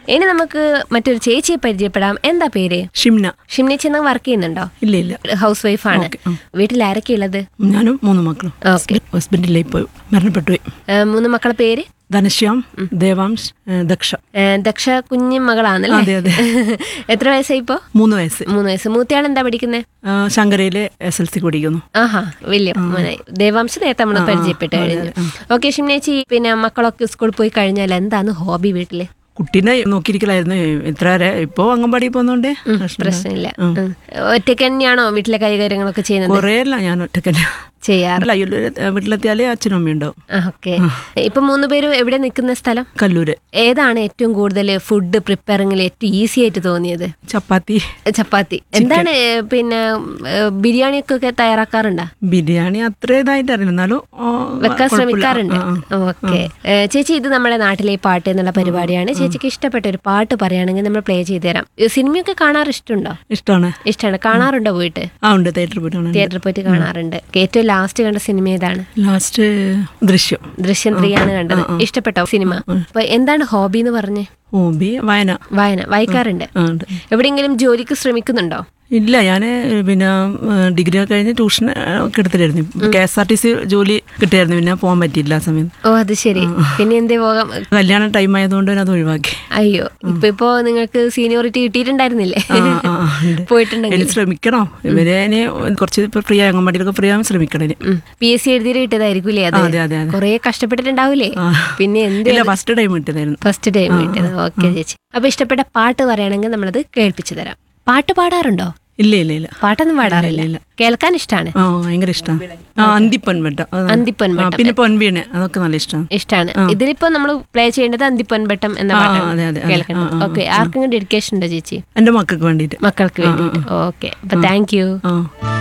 ഇനി നമുക്ക് മറ്റൊരു ചേച്ചിയെ പരിചയപ്പെടാം എന്താ പേര് ഷിംന ഷിംനി ചെന്ന വർക്ക് ചെയ്യുന്നുണ്ടോ ഇല്ല ഇല്ല ഹൗസ് വൈഫാണ് ഓക്കെ, ഉം. വീട്ടിൽ ആരൊക്കെ ഉള്ളത് ഞാനും മൂന്ന് മക്കളും ഓക്കെ ഹസ്ബൻഡില്ലേ ഇപ്പോൾ മരണപ്പെട്ടു പോയി ഏ, മൂന്ന് മക്കളെ പേര് ധനശ്യാം ദേവാംശ് ഏ, ദക്ഷ ഏ, ദക്ഷ കുഞ്ഞു മകളാണല്ലേ അതെ, അതെ. എത്ര വയസ്സായി ഇപ്പോ മൂന്ന് വയസ്സ് മൂന്ന് വയസ്സ് മൂത്തയാൾ എന്താ പഠിക്കുന്നത് ആ, ശങ്കരയിലെ എസ് എൽ സി പഠിക്കുന്നു ആഹാ വലിയ മോനായി ദേവാംശ നേരത്തെ നമ്മൾ പരിചയപ്പെട്ട് കഴിഞ്ഞു ഓക്കെ ഷിംനേച്ചി പിന്നെ മക്കളൊക്കെ സ്കൂളിൽ പോയി കഴിഞ്ഞാൽ എന്താണ് ഹോബി വീട്ടില് കുട്ടീനെ നോക്കിയിരിക്കലായിരുന്നു ഇത്ര വരെ ഇപ്പോ അംഗൻവാടി പോകുന്നോണ്ട് പ്രശ്നമില്ല ഉം. ഒറ്റയ്ക്ക് തന്നെയാണോ വീട്ടിലെ കൈകാര്യങ്ങളൊക്കെ ചെയ്യുന്നത് കുറേ അല്ല ഞാൻ ഒറ്റക്കന്നെ ചെയ്യാറ് അല്ല അയ്യോ, വീട്ടിലെത്തിയാലേ അച്ഛനും അമ്മയും ഉണ്ടാവും ഓക്കെ ഇപ്പൊ മൂന്ന് പേരും എവിടെ നിൽക്കുന്ന സ്ഥലം കല്ലൂര് ഏതാണ് ഏറ്റവും കൂടുതൽ ഫുഡ് പ്രിപ്പയറിംഗിൽ ഏറ്റവും ഈസി ആയിട്ട് തോന്നിയത് ചപ്പാത്തി ചപ്പാത്തി എന്താണ് ഏ, പിന്നെ ബിരിയാണി ഒക്കെ തയ്യാറാക്കാറുണ്ടോ ബിരിയാണി അത്ര ഇതായിട്ട് അറിയില്ല എന്നാലും ആ, വെക്കാൻ കുഴപ്പമില്ല. ശ്രമിക്കാറുണ്ട് ആ, ആ. ഓക്കെ ചേച്ചി ഇത് നമ്മുടെ നാട്ടിലെ ഈ പാട്ട് എന്നുള്ള പരിപാടിയാണ് ചേച്ചിക്ക് ഇഷ്ടപ്പെട്ട ഒരു പാട്ട് പറയുകയാണെങ്കിൽ നമ്മൾ പ്ലേ ചെയ്ത് തരാം ഈ സിനിമയൊക്കെ കാണാറ് ഇഷ്ടമുണ്ടോ ഇഷ്ടമാണ് ഇഷ്ടമാണ് കാണാറുണ്ടോ പോയിട്ട് ആ ഉണ്ട് തിയേറ്ററിൽ പോയിട്ടാണ് തിയേറ്ററിൽ പോയിട്ട് കാണാറുണ്ട് ഏറ്റവും ലാസ്റ്റ് കണ്ട സിനിമ ഏതാണ് ലാസ്റ്റ് ദൃശ്യം ദൃശ്യം ത്രീ ആണ് കണ്ടത് ഇഷ്ടപ്പെട്ടോ സിനിമ അപ്പൊ എന്താണ് ഹോബി എന്ന് പറഞ്ഞ് ഹോബി വായന വായന വായിക്കാറുണ്ട് ആ, ഉണ്ട് എവിടെയെങ്കിലും ജോലിക്ക് ശ്രമിക്കുന്നുണ്ടോ ഇല്ല ഞാൻ പിന്നെ ഡിഗ്രി ഒക്കെ കഴിഞ്ഞ് ട്യൂഷൻ ഒക്കെ എടുത്തിട്ടായിരുന്നു K S R T C ജോലി കിട്ടിയായിരുന്നു പിന്നെ പോകാൻ പറ്റിയില്ല ആ സമയത്ത് ഓ അത് ശരി പിന്നെ എന്തേ പോകാം കല്യാണ ടൈം ആയതുകൊണ്ട് ഞാൻ അത് ഒഴിവാക്കി അയ്യോ ഇപ്പൊ ഇപ്പോ നിങ്ങൾക്ക് സീനിയോറിറ്റി കിട്ടിയിട്ടുണ്ടായിരുന്നില്ലേ ആ, ആ, ആ, ഉണ്ട്. പോയിട്ടുണ്ടെങ്കിൽ ഇനി ശ്രമിക്കണം ഇവരെ ഇനി കുറച്ച് ഇപ്പൊ ഫ്രീ അംഗൻവാടിയിലൊക്കെ ഫ്രീ ആവാൻ ശ്രമിക്കണം ഇനി പി എസ് സി എഴുതിയിട്ട് കിട്ടിയതായിരിക്കൂലേ അത് അതെ അതെ അതെ കൊറേ കഷ്ടപ്പെട്ടിട്ടുണ്ടാവൂലേ ആ. പിന്നെ എന്ത് ഇല്ല ഫസ്റ്റ് ടൈം കിട്ടിയതായിരുന്നു ഫസ്റ്റ് ടൈം കിട്ടിയത് ഓക്കെ ചേച്ചി അപ്പൊ ഇഷ്ടപ്പെട്ട പാട്ട് പറയുകയാണെങ്കിൽ നമ്മളത് കേൾപ്പിച്ചു തരാം പാട്ട് പാടാറുണ്ടോ ഇല്ല ഇല്ല ഇല്ല പാട്ടൊന്നും പാടാറില്ല കേൾക്കാൻ ഇഷ്ടമാണ് ആ ഭയങ്കര ഇഷ്ടമാണ് ആ അന്തിപ്പൊൻവെട്ട അത് അന്തിപ്പൊൻവട്ടം. ആ, പിന്നെ പൊൻവീണ് അതൊക്കെ നല്ല ഇഷ്ടമാണ് ഇഷ്ടമാണ് ഇതിലിപ്പോ നമ്മൾ പ്ലേ ചെയ്യേണ്ടത് അന്തിപ്പൊൻപട്ടം എന്ന ആ, പാട്ടാണ് അതെ, അതെ, അതെ. കേൾക്കണം ആ, ആ, ഓക്കെ ആർക്കെങ്കിലും ഡെഡിക്കേഷൻ ഉണ്ടോ ചേച്ചി എൻ്റെ മക്കൾക്ക് വേണ്ടിയിട്ട് മക്കൾക്ക് വേണ്ടിയിട്ട് ഓക്കെ അപ്പൊ താങ്ക് യു ആ